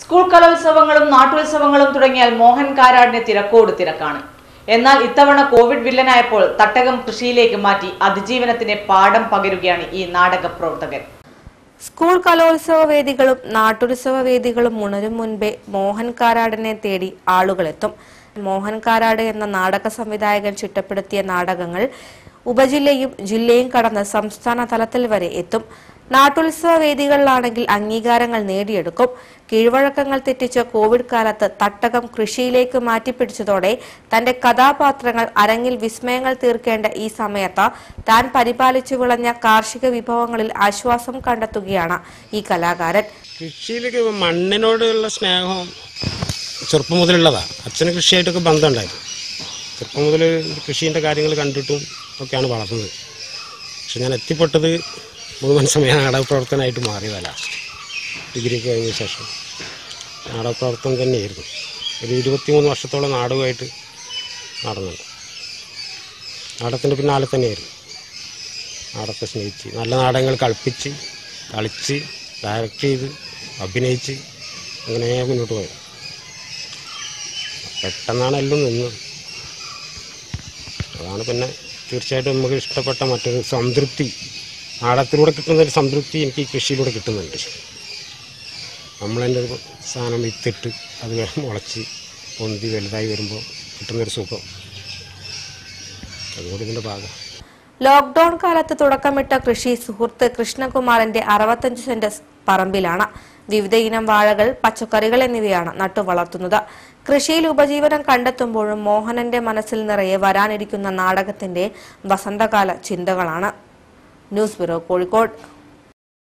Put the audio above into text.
school കലോത്സവങ്ങളും നാട്ടുത്സവങ്ങളും തുടങ്ങിയാൽ മോഹൻ കാരാടിന് തിരക്കോട് തിരക്കാണ് എന്നാൽ ഇത്തവണ കോവിഡ് വില്ലനായപ്പോൾ തട്ടകം കൃഷിയിലേക്ക് മാറ്റി അതിജീവനത്തിന്റെ പാഠം പകരുകയാണ് ഈ നാടക പ്രവർത്തകൻ സ്കൂൾ കലോത്സവ വേദികളും നാട്ടുത്സവ വേദികളും ഉണരും മുൻപേ മോഹൻ കാരാടിനെ തേടി ആളുകളെത്തും മോഹൻ കാരാട് എന്ന നാടക സംവിധായകൻ ചിട്ടപ്പെടുത്തിയ നാടകങ്ങൾ ഉപജില്ലയും ജില്ലയും കടന്ന് സംസ്ഥാന തലത്തിൽ വരെ എത്തും നാട്ടുത്സവ വേദികളിലാണെങ്കിൽ അംഗീകാരങ്ങൾ നേടിയെടുക്കും കീഴ്വഴക്കങ്ങൾ തെറ്റിച്ച കോവിഡ് കാലത്ത് തട്ടകം കൃഷിയിലേക്ക് മാറ്റിപ്പിടിച്ചതോടെ തന്റെ കഥാപാത്രങ്ങൾ അരങ്ങിൽ വിസ്മയങ്ങൾ തീർക്കേണ്ട ഈ സമയത്ത് താൻ പരിപാലിച്ചു വിളഞ്ഞ കാർഷിക വിഭവങ്ങളിൽ ആശ്വാസം കണ്ടെത്തുകയാണ് ഈ കലാകാരൻ കൃഷിയിലേക്ക് മണ്ണിനോടുള്ള സ്നേഹം ചെറുപ്പം മുതലുള്ളതാ അച്ഛന് കൃഷിയായിട്ടൊക്കെ ബന്ധമുണ്ടായിരുന്നു ചെറുപ്പം മുതൽ കൃഷീൻ്റെ കാര്യങ്ങൾ കണ്ടിട്ടും ഒക്കെയാണ് വളർന്നത് പക്ഷെ ഞാൻ എത്തിപ്പെട്ടത് മുഴുവൻ സമയം നാടക പ്രവർത്തനമായിട്ട് മാറിയതാ ലാസ്റ്റ് ഡിഗ്രിക്ക് കഴിഞ്ഞ ശേഷം നാടക പ്രവർത്തനം തന്നെയായിരുന്നു ഒരു ഇരുപത്തിമൂന്ന് വർഷത്തോളം നാടകമായിട്ട് നടന്നുണ്ട് നാടകത്തിൻ്റെ പിന്നാലെ തന്നെയായിരുന്നു നാടകത്തെ സ്നേഹിച്ച് നല്ല നാടകങ്ങൾ കളിപ്പിച്ച് കളിച്ച് ഡയറക്റ്റ് ചെയ്ത് അഭിനയിച്ച് അങ്ങനെ മുന്നോട്ട് പോയത് പെട്ടെന്നാണ് എല്ലാം നിന്നത് അതാണ് പിന്നെ തീർച്ചയായിട്ടും നമുക്ക് ഇഷ്ടപ്പെട്ട മറ്റൊരു സംതൃപ്തി നാടകത്തിലൂടെ കിട്ടുന്ന ഒരു സംതൃപ്തി എനിക്ക് ഈ കൃഷിയിലൂടെ കിട്ടുന്നുണ്ട് നമ്മളതിൻ്റെ ഒരു സാധനം വിത്തിട്ട് അത് മുളച്ച് പൊന്തി വലുതായി വരുമ്പോൾ കിട്ടുന്നൊരു സുഖം അതുകൊണ്ട് ഇതിൻ്റെ ഭാഗം ലോക്ഡൌൺ കാലത്ത് തുടക്കമിട്ട കൃഷി സുഹൃത്ത് കൃഷ്ണകുമാറിന്റെ അറുപത്തഞ്ച് സെന്റ് പറമ്പിലാണ് വിവിധ ഇനം വാഴകൾ പച്ചക്കറികൾ എന്നിവയാണ് നട്ടുവളർത്തുന്നത് കൃഷിയിൽ ഉപജീവനം കണ്ടെത്തുമ്പോഴും മോഹനന്റെ മനസ്സിൽ നിറയെ വരാനിരിക്കുന്ന നാടകത്തിന്റെ വസന്തകാല ചിന്തകളാണ് ന്യൂസ് ബ്യൂറോ കോഴിക്കോട്